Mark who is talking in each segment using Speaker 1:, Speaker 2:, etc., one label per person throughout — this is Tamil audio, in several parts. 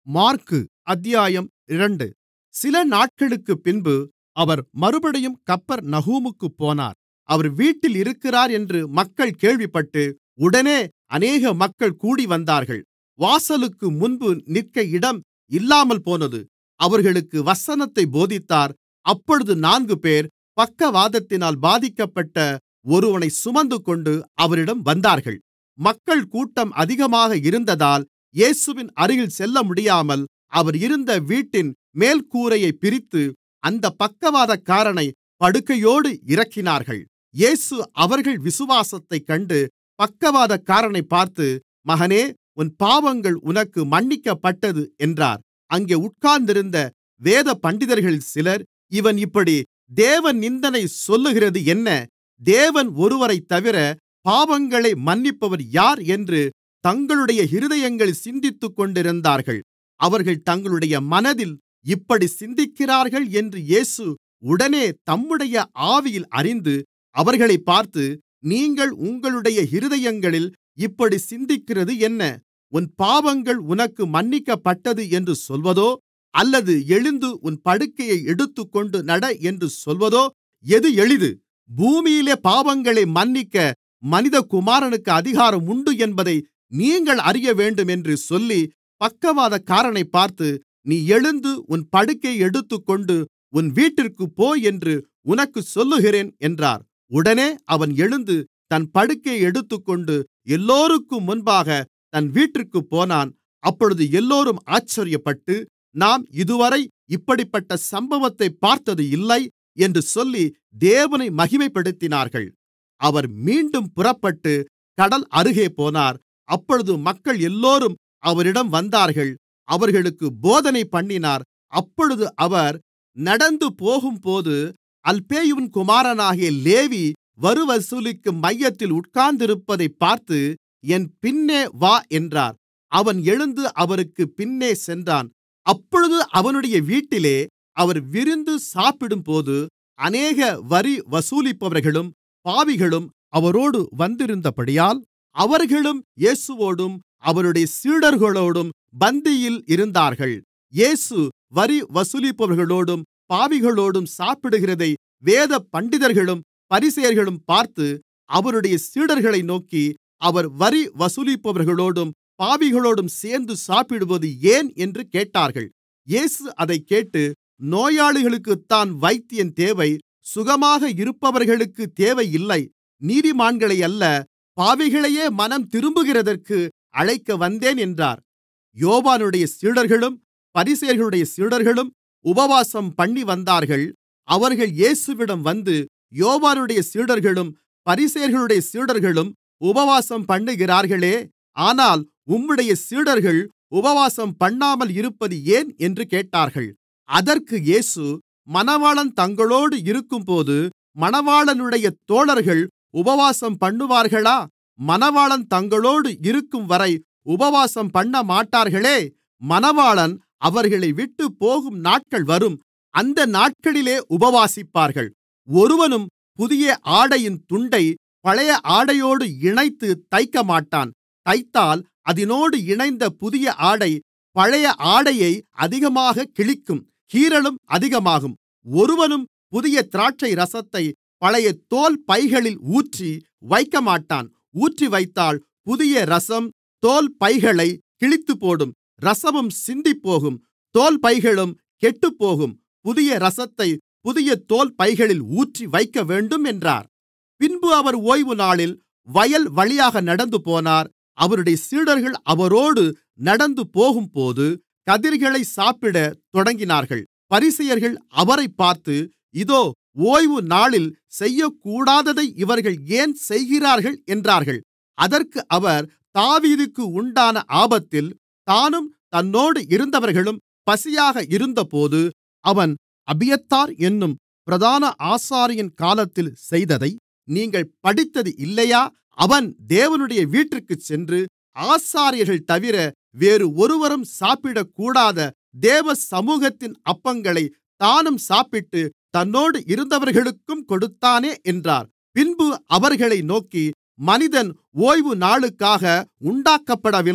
Speaker 1: மாற்கு அத்தியாயம் இரண்டு சிலநாட்களுக்குப்பின்பு அவர் மறுபடியும் கப்பர்நகூமுக்குப் போனார் அவர் வீட்டில் இருக்கிறார் என்று மக்கள் கேள்விப்பட்டு உடனே அநேக மக்கள் கூடிவந்தார்கள் வாசலுக்கு முன்பு நிற்க இடம் இல்லாமல்போனது அவர்களுக்கு வசனத்தைப் போதித்தார் அப்பொழுது நான்குபேர் பக்கவாதத்தினால் பாதிக்கப்பட்ட ஒருவனைச் சுமந்துகொண்டு அவரிடம் வந்தார்கள் மக்கள் கூட்டம் அதிகமாக இருந்ததால் இயேசுவின் அருகில் செல்லமுடியாமல் அவர் இருந்த வீட்டின் மேல்கூரையைப் பிரித்து அந்தப் பக்கவாதக்காரனைப் படுக்கையோடு இறக்கினார்கள் இயேசு அவர்கள் விசுவாசத்தைக் கண்டு பக்கவாதக்காரனைப் பார்த்து மகனே உன் பாவங்கள் உனக்கு மன்னிக்கப்பட்டது என்றார் அங்கே உட்கார்ந்திருந்த வேதபண்டிதர்களில் சிலர் இவன் இப்படி தேவநிந்தனை சொல்லுகிறது என்ன தேவன் ஒருவரைத்தவிர பாவங்களை மன்னிப்பவர் யார் என்று தங்களுடைய இருதயங்களில் சிந்தித்துக்கொண்டிருந்தார்கள் அவர்கள் தங்களுடைய மனதில் இப்படிச் சிந்திக்கிறார்கள் என்று இயேசு உடனே தம்முடைய ஆவியில் அறிந்து அவர்களைப் பார்த்து நீங்கள் உங்களுடைய இருதயங்களில் இப்படிச் சிந்திக்கிறது என்ன உன் பாவங்கள் உனக்கு மன்னிக்கப்பட்டது என்று சொல்வதோ அல்லது எழுந்து உன் படுக்கையை எடுத்துக்கொண்டு நட என்று சொல்வதோ எது எளிது பூமியிலே பாவங்களை மன்னிக்க மனிதகுமாரனுக்கு அதிகாரம் உண்டு என்பதை நீங்கள் அறியவேண்டும் என்று சொல்லி பக்கவாதக்காரனைப் பார்த்து நீ எழுந்து உன் படுக்கையை எடுத்துக்கொண்டு உன் வீட்டிற்குப் போ என்று உனக்குச் சொல்லுகிறேன் என்றார் உடனே அவன் எழுந்து தன் படுக்கையை எடுத்துக்கொண்டு எல்லோருக்கும் முன்பாக தன் வீட்டிற்குப் போனான் அப்பொழுது எல்லோரும் ஆச்சரியப்பட்டு நாம் இதுவரை இப்படிப்பட்ட சம்பவத்தைப் பார்த்தது இல்லை என்று சொல்லி தேவனை மகிமைப்படுத்தினார்கள் அவர் மீண்டும் புறப்பட்டு கடல் அருகே போனார் அப்பொழுது மக்கள் எல்லோரும் அவரிடம் வந்தார்கள் அவர்களுக்குப் போதனைபண்ணினார் அப்பொழுது அவர் நடந்து போகும்போது அல்பேயுவின் குமாரனாகிய லேவி வரிவசூலிக்கும் மையத்தில் உட்கார்ந்திருப்பதைப் பார்த்து என் பின்னே வா என்றார் அவன் எழுந்து அவருக்குப் பின்னே சென்றான் அப்பொழுது அவனுடைய வீட்டிலே அவர் விருந்து சாப்பிடும்போது அநேக வரி வசூலிப்பவர்களும் பாவிகளும் அவரோடு வந்திருந்தபடியால் அவர்களும் இயேசுவோடும் அவருடைய சீடர்களோடும் பந்தியில் இருந்தார்கள் இயேசு வரி வசூலிப்பவர்களோடும் பாவிகளோடும் சாப்பிடுகிறதை வேதபண்டிதர்களும் பரிசேயர்களும் பார்த்து அவருடைய சீடர்களை நோக்கி அவர் வரி வசூலிப்பவர்களோடும் பாவிகளோடும் சேர்ந்து சாப்பிடுவது ஏன் என்று கேட்டார்கள் இயேசு அதைக் கேட்டு நோயாளிகளுக்குத்தான் வைத்தியன் தேவை சுகமாக இருப்பவர்களுக்கு தேவையில்லை நீதிமான்களை அல்ல பாவிகளையே மனம் திரும்புகிறதற்கு அழைக்க வந்தேன் என்றார் யோவானுடைய சீடர்களும் பரிசேயர்களுடைய சீடர்களும் உபவாசம் பண்ணி வந்தார்கள் அவர்கள் இயேசுவிடம் வந்து யோவானுடைய சீடர்களும் பரிசேயர்களுடைய சீடர்களும் உபவாசம் பண்ணுகிறார்களே ஆனால் உம்முடைய சீடர்கள் உபவாசம் பண்ணாமல் இருப்பது ஏன் என்று கேட்டார்கள் அதற்கு இயேசு மணவாளன் தங்களோடு இருக்கும்போது மணவாளனுடைய தோழர்கள் உபவாசம் பண்ணுவார்களா மணவாளன் தங்களோடு இருக்கும்வரை உபவாசம் பண்ணமாட்டார்களே மணவாளன் அவர்களை விட்டுப் போகும் நாட்கள் வரும் அந்த நாட்களிலே உபவாசிப்பார்கள் ஒருவனும் புதிய ஆடையின் துண்டை பழைய ஆடையோடு இணைத்து தைக்கமாட்டான் தைத்தால் அதினோடு இணைந்த புதிய ஆடை பழைய ஆடையை அதிகமாக கிழிக்கும் கீறலும் அதிகமாகும் ஒருவனும் புதிய திராட்சை ரசத்தை பழைய தோல் பைகளில் ஊற்றி வைக்கமாட்டான் ஊற்றி வைத்தால் புதிய ரசம் தோல் பைகளை கிழித்துப்போடும் ரசமும் சிந்திப்போகும் தோல் பைகளும் கெட்டுப்போகும் புதிய ரசத்தை புதிய தோல் பைகளில் ஊற்றி வைக்கவேண்டும் என்றார் பின்பு அவர் ஓய்வுநாளில் வயல் வழியாக நடந்துபோனார் அவருடைய சீடர்கள் அவரோடு நடந்து போகும்போது கதிர்களை சாப்பிடத் தொடங்கினார்கள் பரிசேயர்கள் அவரைப் பார்த்து இதோ ஓய்வு நாளில் செய்யக்கூடாததை இவர்கள் ஏன் செய்கிறார்கள் என்றார்கள் அதற்கு அவர் தாவீதுக்கு உண்டான ஆபத்தில் தானும் தன்னோடு இருந்தவர்களும் பசியாக இருந்தபோது அவன் அபியத்தார் என்னும் பிரதான ஆசாரியன் காலத்தில் செய்ததை நீங்கள் படித்தது இல்லையா அவன் தேவனுடைய வீட்டிற்குச் சென்று ஆசாரியர்கள் தவிர வேறு ஒருவரும் சாப்பிடக்கூடாத தேவ சமூகத்தின் அப்பங்களை தானும் சாப்பிட்டு தன்னோடு இருந்தவர்களுக்கும் கொடுத்தானே என்றார் பின்பு அவர்களை நோக்கி மனிதன் ஓய்வு நாளுக்காக உண்டாக்கப்படவில்லை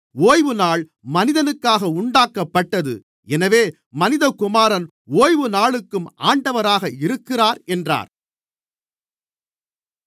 Speaker 1: ஓய்வுநாள் மனிதனுக்காக உண்டாக்கப்பட்டது எனவே மனிதகுமாரன் ஓய்வுநாளுக்கும் ஆண்டவராக இருக்கிறார் என்றார்